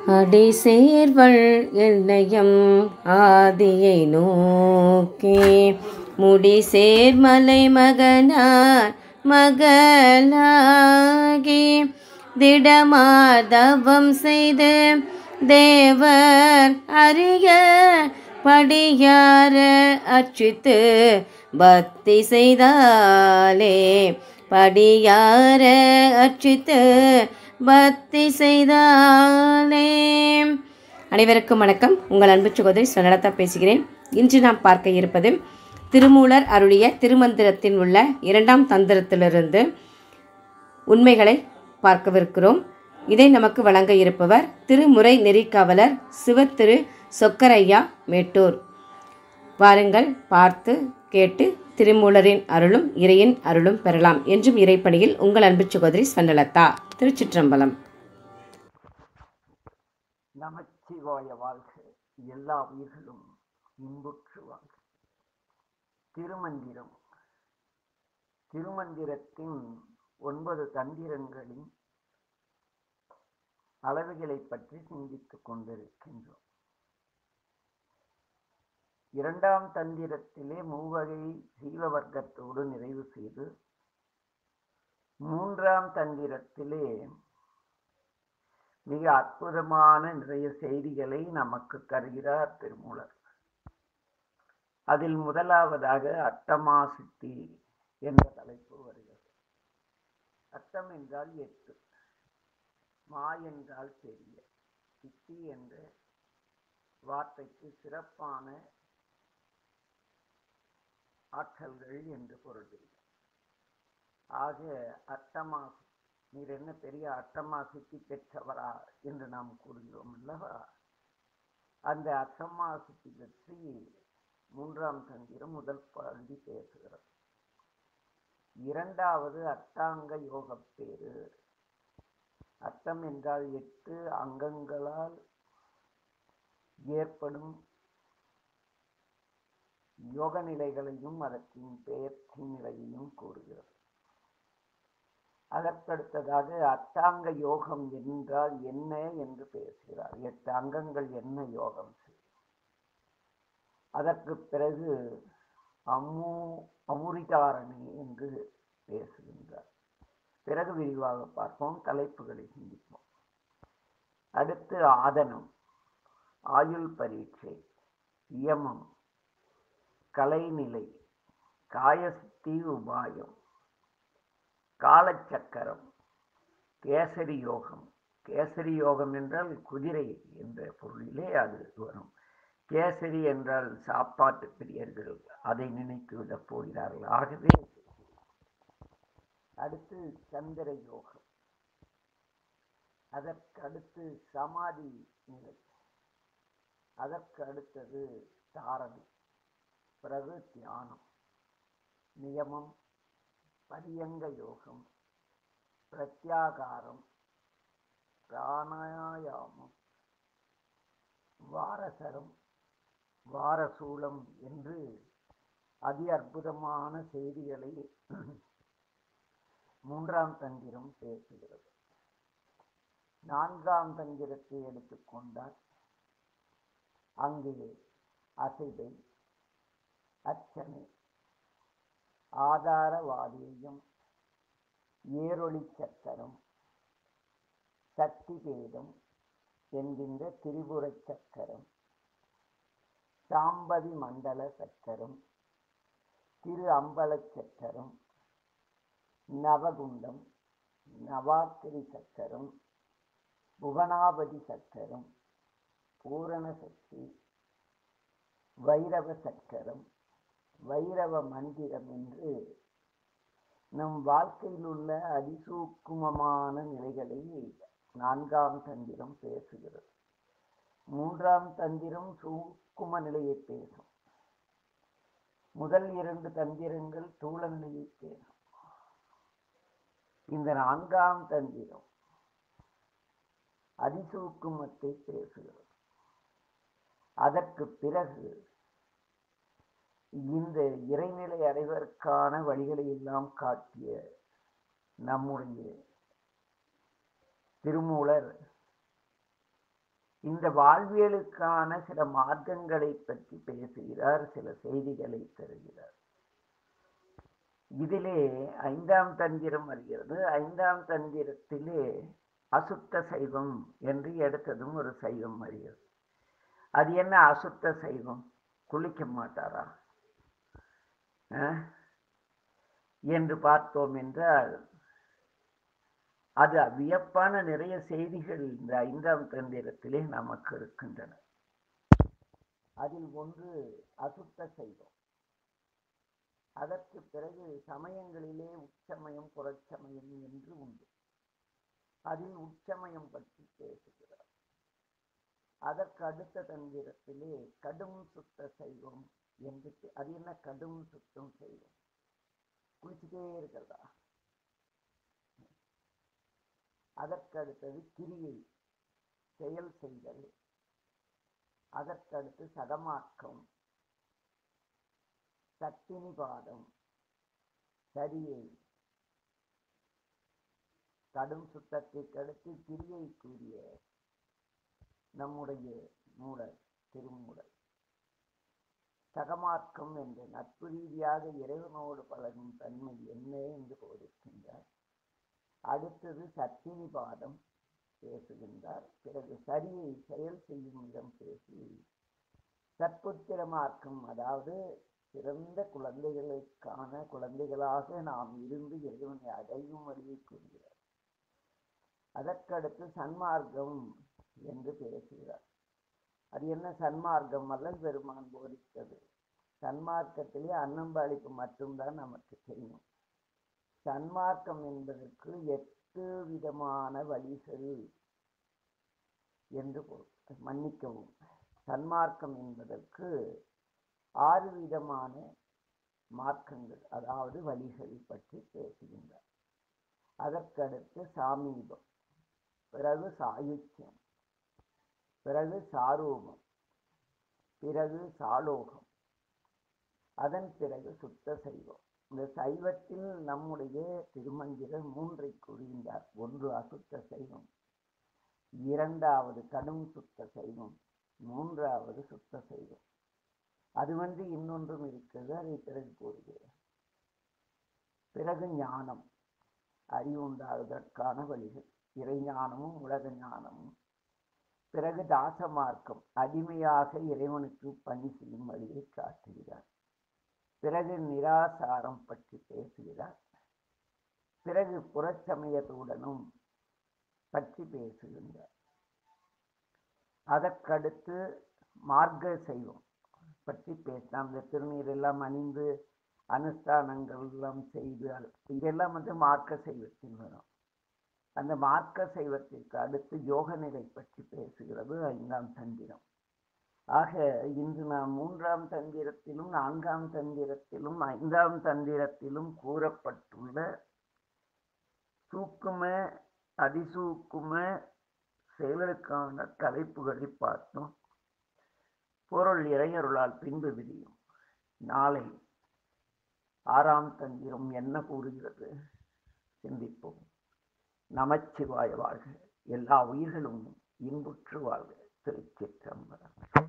அடி சேர்வள் எண்ணயம் ஆதியை நோக்கி முடி சேர்மலை மகனார் மகளாகி திடமாதவம் செய்து தேவர் அறிய படியார அச்சித்து பக்தி செய்தாலே படியார அச்சித்து பக்தி செய்தாலே அனைவருக்கும் வணக்கம் உங்கள் அன்பு சகோதரி சுனலதா பேசுகிறேன் இன்று நாம் பார்க்க இருப்பது திருமூலர் அருளிய திருமந்திரத்தில் உள்ள இரண்டாம் தந்திரத்திலிருந்து உண்மைகளை பார்க்கவிருக்கிறோம் இதை நமக்கு வழங்க இருப்பவர் திருமுறை நெறிக்காவலர் சிவத்திரு சொக்கரையா மேட்டூர் வாருங்கள் பார்த்து கேட்டு திருமூலரின் அருளும் இறையின் அருளும் பெறலாம் என்றும் இறைப்பணியில் உங்கள் அன்பு சகோதரி ஸ்வர்ணலதா திருச்சிற்றம்பலம் நமச்சிவாய வாழ்க எல்லா உயிர்களும் இன்புற்று வாழ்க திருமந்திரம் திருமந்திரத்தின் ஒன்பது தந்திரங்களின் அளவுகளை பற்றி சிந்தித்துக் கொண்டிருக்கின்றோம் இரண்டாம் தந்திரத்திலே மூவகை சீவவர்க்கத்தோடு நிறைவு செய்து மூன்றாம் தந்திரத்திலே மிக அற்புதமான நிறைய செய்திகளை நமக்கு தருகிறார் திருமூலர் அதில் முதலாவதாக அட்டமா சித்தி என்ற தலைப்பு வருகிறது அட்டம் என்றால் எட்டு மா என்றால் பெரிய சித்தி என்ற வார்த்தைக்கு சிறப்பான ஆற்றல்கள் என்று பொருள் ஆக அட்டமா நீர் என்ன பெரிய அட்டமா சித்தி பெற்றவரா என்று நாம் கூறுகிறோம் அல்லவா அந்த அட்டமா சித்தி பற்றி மூன்றாம் தந்திரம் முதல் பகுதி பேசுகிறது இரண்டாவது அட்டாங்க யோகப்பேரு அட்டம் என்றால் எட்டு அங்கங்களால் ஏற்படும் யோக நிலைகளையும் அதற்கின் பெயர்ச்சி நிலையையும் கூறுகிறது அதற்கடுத்ததாக அட்டாங்க யோகம் என்றால் என்ன என்று பேசுகிறார் எட்டு அங்கங்கள் என்ன யோகம் செய்யும் அதற்கு பிறகு அம்மு அமுரிதாரணி என்று பேசுகின்றார் பிறகு விரிவாக பார்ப்போம் தலைப்புகளை சிந்திப்போம் அடுத்து ஆதனம் ஆயுள் பரீட்சை இயமம் கலைநிலை காயசித்தி உபாயம் காலச்சக்கரம் கேசரி யோகம் கேசரி யோகம் என்றால் குதிரை என்ற பொருளிலே அது வரும் கேசரி என்றால் சாப்பாட்டு பிரியர்கள் அதை நினைத்து விடப் போகிறார்கள் ஆகவே அடுத்து சந்திர யோகம் அதற்கடுத்து சமாதி நிலை அதற்கு அடுத்தது தாரணை பிறகு தியானம் நியமம் பரியங்க யோகம் பிரத்யாகாரம் பிராணாயாமம் வாரசரம் வாரசூலம் என்று அதி அற்புதமான செய்திகளை மூன்றாம் தந்திரம் பேசுகிறது நான்காம் தந்திரத்தை எடுத்துக்கொண்டால் அங்கே அசைவை அர்ச்சனை ஆதாரவாதியம் ஏரொளி சக்கரம் சக்தி பேதம் என்கின்ற திரிபுர சக்கரம் சாம்பதி மண்டல சக்கரம் திரு அம்பல சக்கரம் நவகுண்டம் நவாக்கிரி சக்கரம் புவனாபதி சக்கரம் பூரண சக்தி வைரவ சக்கரம் வைரவ மந்திரம் என்று நம் வாழ்க்கையில் உள்ள அதிசூக்குமமான நிலைகளை நான்காம் தந்திரம் பேசுகிறது மூன்றாம் தந்திரம் சூக்கும நிலையை பேசும் முதல் இரண்டு தந்திரங்கள் தூள நிலையை பேசும் இந்த நான்காம் தந்திரம் அதிசூக்குமத்தை பேசுகிறது அதற்கு பிறகு இந்த இறைநிலை அடைவதற்கான வழிகளை எல்லாம் காட்டிய நம்முடைய திருமூலர் இந்த வாழ்வியலுக்கான சில மார்க்கங்களை பற்றி பேசுகிறார் சில செய்திகளை தருகிறார் இதிலே ஐந்தாம் தந்திரம் வருகிறது ஐந்தாம் தந்திரத்திலே அசுத்த சைவம் என்று எடுத்ததும் ஒரு சைவம் வருகிறது அது என்ன அசுத்த சைவம் குளிக்க மாட்டாரா அஹ்? என்று பார்த்தோம் என்றால் அது வியப்பான நிறைய செய்திகள் இந்த ஐந்தாம் தந்திரத்திலே நமக்கு இருக்கின்றன அதில் ஒன்று அசுத்த சைவம் அதற்கு பிறகு சமயங்களிலே உச்சமயம் புறச்சமயம் என்று உண்டு அதில் உச்சமயம் பற்றி பேசுகிறார் அதற்கு அடுத்த தந்திரத்திலே கடும் சுத்த சைவம் என்று பே- அது என்ன கடும் சுத்தம் செய்வோம் குளிச்சுட்டே இருக்கிறதா அதற்கு அடுத்தது கிரியை செயல் செய்தல் அதற்கடுத்து சதமாக்கம் சத்தினிபாதம் சரியை கடும் சுத்தத்திற்கு அடுத்து கிரியை கூறிய நம்முடைய மூடல் திருமூடல் சகமார்க்கம் என்ற நட்பு ரீதியாக இறைவனோடு பழகும் தன்மை என்ன என்று போதிக்கின்றார் அடுத்தது சத்தினிபாதம் பேசுகின்றார் பிறகு சரியை செயல் செய்யும் இடம் பேசி சற்புத்திர மார்க்கம் அதாவது சிறந்த குழந்தைகளுக்கான குழந்தைகளாக நாம் இருந்து இறைவனை அடையும் வழியை கூறுகிறார் அதற்கடுத்து சன்மார்க்கம் என்று பேசுகிறார் அது என்ன சன்மார்க்கம் அல்ல பெருமான் போதித்தது சன்மார்க்கத்திலே அன்னம்பாளிப்பு மட்டும்தான் நமக்கு தெரியும் சன்மார்க்கம் என்பதற்கு எட்டு விதமான வழிகள் என்று பொருள் மன்னிக்கவும் சன்மார்க்கம் என்பதற்கு ஆறு விதமான மார்க்கங்கள் அதாவது வழிகள் பற்றி பேசுகின்றார் அதற்கடுத்து சாமீபம் பிறகு சாயுச்சியம் பிறகு சாரூபம் பிறகு சாலோகம் அதன் பிறகு சுத்த சைவம் இந்த சைவத்தில் நம்முடைய திருமந்திரர் மூன்றை கூறுகின்றார் ஒன்று அசுத்த சைவம் இரண்டாவது கடும் சுத்த சைவம் மூன்றாவது சுத்த சைவம் அது வந்து இன்னொன்றும் இருக்கிறது அதை பிறகு கூறுகிறேன் பிறகு ஞானம் அறிவு உண்டாவதற்கான வழிகள் இறைஞானமும் உலக ஞானமும் பிறகு தாச மார்க்கம் அடிமையாக இறைவனுக்கு பணி செய்யும் வழியை காட்டுகிறார் பிறகு நிராசாரம் பற்றி பேசுகிறார் பிறகு புறச்சமயத்துடனும் பற்றி பேசுகின்றார் அதற்கடுத்து மார்க்க செய்வோம் பற்றி பேசலாம் இந்த திருநீர் எல்லாம் அணிந்து அனுஷ்டானங்கள் எல்லாம் செய்து அது- இதெல்லாம் வந்து மார்க்க சைவத்தில் வரும் அந்த மார்க்க சைவத்திற்கு அடுத்து யோக நிலை பற்றி பேசுகிறது ஐந்தாம் தந்திரம் ஆக இன்று நாம் மூன்றாம் தந்திரத்திலும் நான்காம் தந்திரத்திலும் ஐந்தாம் தந்திரத்திலும் கூறப்பட்டுள்ள சூக்கும அதிசூக்கும செயலுக்கான தலைப்புகளை பார்த்தோம் பொருள் இறையருளால் பின்பு விரியும் நாளை ஆறாம் தந்திரம் என்ன கூறுகிறது சிந்திப்போம் நமச்சிவாய வாழ்க எல்லா உயிர்களும் இன்புற்று வாழ்க திருச்சிற்றம்பலம்